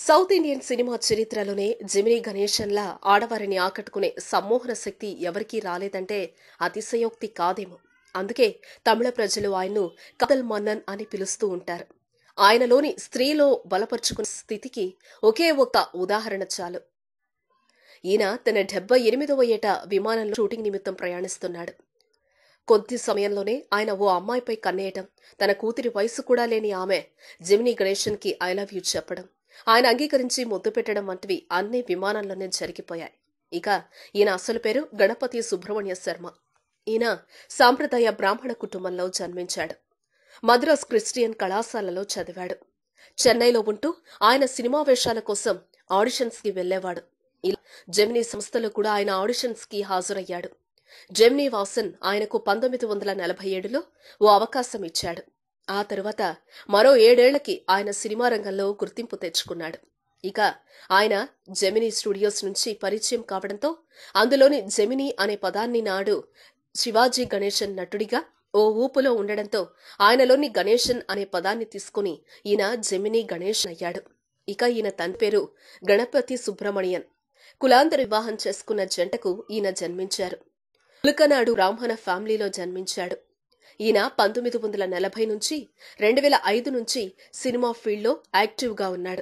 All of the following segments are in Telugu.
సౌత్ ఇండియన్ సినిమా చరిత్రలోనే జమినీ గణేశన్లా ఆడవారిని ఆకట్టుకునే సమ్మోహన శక్తి ఎవరికీ రాలేదంటే అతిశయోక్తి కాదేమో అందుకే తమిళ ప్రజలు ఆయన్ను కదల్ మన్నన్ అని పిలుస్తూ ఉంటారు ఆయనలోని స్త్రీలో బలపరుచుకున్న స్థితికి ఒకే ఒక్క ఉదాహరణ చాలు ఈయన తన డెబ్బై ఎనిమిదవ ఏట విమానంలో షూటింగ్ నిమిత్తం ప్రయాణిస్తున్నాడు కొద్ది సమయంలోనే ఆయన ఓ అమ్మాయిపై కన్నేయటం తన కూతురి వయసు కూడా లేని ఆమె జమినీ గణేశన్ కి ఐ లవ్ యూ చెప్పడం ఆయన అంగీకరించి ముద్దు పెట్టడం వంటివి అన్ని విమానంలోనే జరిగిపోయాయి ఇక ఈయన అసలు పేరు గణపతి సుబ్రహ్మణ్య శర్మ ఈయన సాంప్రదాయ బ్రాహ్మణ కుటుంబంలో జన్మించాడు మద్రాస్ క్రిస్టియన్ కళాశాలలో చదివాడు చెన్నైలో ఉంటూ ఆయన సినిమా వేషాల కోసం ఆడిషన్స్ కి వెళ్లేవాడు ఇలా జెమినీ సంస్థలో కూడా ఆయన ఆడిషన్స్ కి హాజరయ్యాడు జెమినీ వాసన్ ఆయనకు పంతొమ్మిది వందల నలభై ఏడులో ఓ అవకాశం ఇచ్చాడు ఆ తరువాత మరో ఏడేళ్లకి ఆయన సినిమా రంగంలో గుర్తింపు తెచ్చుకున్నాడు ఇక ఆయన జెమినీ స్టూడియోస్ నుంచి పరిచయం కావడంతో అందులోని జెమినీ అనే పదాన్ని నాడు శివాజీ గణేశన్ నటుడిగా ఓ ఊపులో ఉండడంతో ఆయనలోని గణేశన్ అనే పదాన్ని తీసుకుని ఈయన జెమినీ గణేష్ అయ్యాడు ఇక ఈయన తండ్రి పేరు గణపతి సుబ్రమణియన్ కులాంతర వివాహం చేసుకున్న జంటకు ఈయన జన్మించారు ఉలకనాడు బ్రాహ్మణ ఫ్యామిలీలో జన్మించాడు ఈయన పంతొమ్మిది వందల నలభై నుంచి రెండు వేల ఐదు నుంచి సినిమా ఫీల్డ్లో యాక్టివ్గా ఉన్నాడు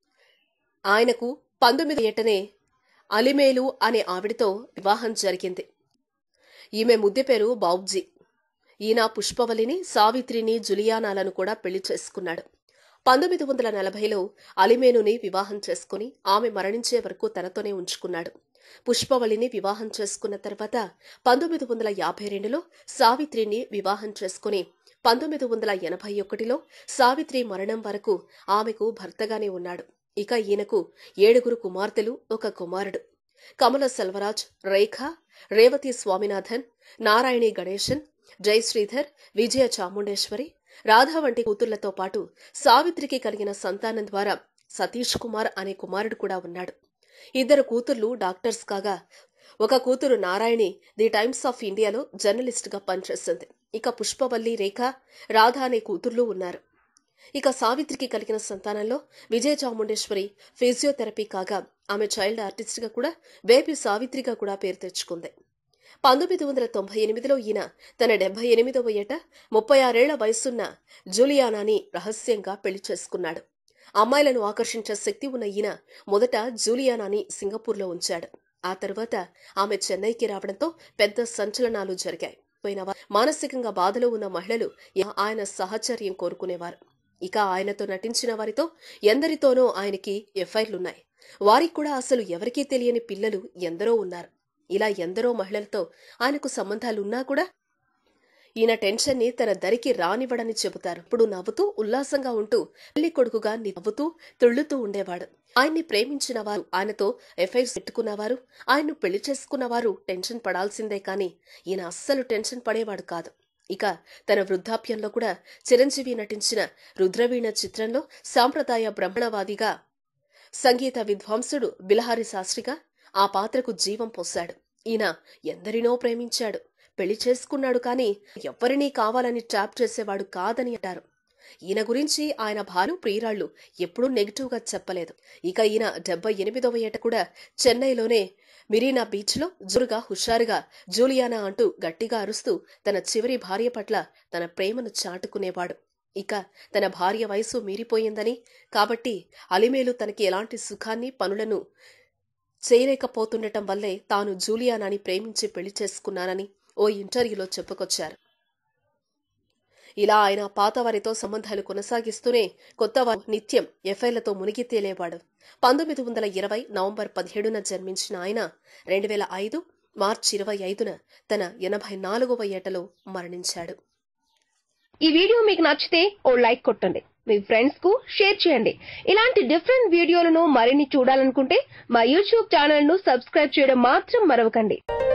ఆయనకు పంతొమ్మిది ఏటనే అలిమేలు అనే ఆవిడతో వివాహం జరిగింది ఈమె ముద్దె పేరు బాబ్జీ ఈయన పుష్పవలిని సావిత్రిని జులియానాలను కూడా పెళ్లి చేసుకున్నాడు పంతొమ్మిది వందల నలభైలో అలిమేనుని వివాహం చేసుకుని ఆమె మరణించే వరకు తనతోనే ఉంచుకున్నాడు పుష్పవళిని వివాహం చేసుకున్న తర్వాత పంతొమ్మిది వందల యాభై రెండులో సావిత్రిని వివాహం చేసుకుని పంతొమ్మిది వందల ఎనభై ఒకటిలో సావిత్రి మరణం వరకు ఆమెకు భర్తగానే ఉన్నాడు ఇక ఈయనకు ఏడుగురు కుమార్తెలు ఒక కుమారుడు కమల సెల్వరాజ్ రేఖ రేవతి స్వామినాథన్ నారాయణి గణేశన్ జయశ్రీధర్ విజయ చాముండేశ్వరి రాధా వంటి కూతుళ్లతో పాటు సావిత్రికి కలిగిన సంతానం ద్వారా సతీష్ కుమార్ అనే కుమారుడు కూడా ఉన్నాడు ఇద్దరు కూతుర్లు డాక్టర్స్ కాగా ఒక కూతురు నారాయణి ది టైమ్స్ ఆఫ్ ఇండియాలో జర్నలిస్ట్ గా పనిచేస్తుంది ఇక పుష్పవల్లి రేఖ రాధ అనే కూతుర్లు ఉన్నారు ఇక సావిత్రికి కలిగిన సంతానంలో విజయ చాముండేశ్వరి ఫిజియోథెరపీ కాగా ఆమె చైల్డ్ ఆర్టిస్ట్ గా కూడా బేబీ సావిత్రిగా కూడా పేరు తెచ్చుకుంది పంతొమ్మిది వందల తొంభై ఎనిమిదిలో ఈయన తన డెబ్బై ఎనిమిదవ ఏట ముప్పై ఆరేళ్ల వయసున్న జూలియానాని రహస్యంగా పెళ్లి చేసుకున్నాడు అమ్మాయిలను ఆకర్షించే శక్తి ఉన్న ఈయన మొదట జూలియానాని సింగపూర్లో ఉంచాడు ఆ తర్వాత ఆమె చెన్నైకి రావడంతో పెద్ద సంచలనాలు జరిగాయి పోయిన వా- మానసికంగా బాధలో ఉన్న మహిళలు ఆయన సహచర్యం కోరుకునేవారు ఇక ఆయనతో నటించిన వారితో ఎందరితోనో ఆయనకి ఎఫ్ఐఆర్లున్నాయి వారికి కూడా అసలు ఎవరికీ తెలియని పిల్లలు ఎందరో ఉన్నారు ఇలా ఎందరో మహిళలతో ఆయనకు సంబంధాలున్నా కూడా ఈయన టెన్షన్ ని తన దరికి రానివ్వడని చెబుతారు ఇప్పుడు నవ్వుతూ ఉల్లాసంగా ఉంటూ పెళ్లి కొడుకుగా నవ్వుతూ తుళ్ళుతూ ఉండేవాడు ఆయన్ని ప్రేమించిన వారు ఆయనతో ఎఫ్ఐఆర్స్ పెట్టుకున్నవారు ఆయన్ను పెళ్లి చేసుకున్నవారు టెన్షన్ పడాల్సిందే కాని ఈయన అస్సలు టెన్షన్ పడేవాడు కాదు ఇక తన వృద్ధాప్యంలో కూడా చిరంజీవి నటించిన రుద్రవీణ చిత్రంలో సాంప్రదాయ బ్రహ్మణవాదిగా సంగీత విద్వాంసుడు బిలహారి శాస్త్రిగా ఆ పాత్రకు జీవం పోశాడు ఈయన ఎందరినో ప్రేమించాడు పెళ్లి చేసుకున్నాడు కానీ ఎవ్వరినీ కావాలని ట్రాప్ చేసేవాడు కాదని అంటారు ఈయన గురించి ఆయన భార్య ప్రియురాళ్లు ఎప్పుడూ నెగిటివ్ గా చెప్పలేదు ఇక ఈయన డెబ్బై ఎనిమిదవ ఏట కూడా చెన్నైలోనే మిరీనా బీచ్ లో జోరుగా హుషారుగా జూలియానా అంటూ గట్టిగా అరుస్తూ తన చివరి భార్య పట్ల తన ప్రేమను చాటుకునేవాడు ఇక తన భార్య వయసు మీరిపోయిందని కాబట్టి అలిమేలు తనకి ఎలాంటి సుఖాన్ని పనులను చేయలేకపోతుండటం వల్లే తాను జూలియానాని ప్రేమించి పెళ్లి చేసుకున్నానని ఓ ఇంటర్వ్యూలో చెప్పుకొచ్చారు ఇలా ఆయన పాత వారితో సంబంధాలు కొనసాగిస్తూనే కొత్త వారు నిత్యం ఎఫ్ఐలతో మునిగి తేలేవాడు పంతొమ్మిది వందల ఇరవై నవంబర్ పదిహేడున జన్మించిన ఆయన రెండు వేల ఐదు మార్చి ఇరవై ఐదున తన ఎనభై నాలుగవ ఏటలో మరణించాడు ఈ వీడియో మీకు నచ్చితే ఓ లైక్ కొట్టండి మీ ఫ్రెండ్స్ కు షేర్ చేయండి ఇలాంటి డిఫరెంట్ వీడియోలను మరిన్ని చూడాలనుకుంటే మా యూట్యూబ్ ఛానల్ ను సబ్స్క్రైబ్ చేయడం మాత్రం మరవకండి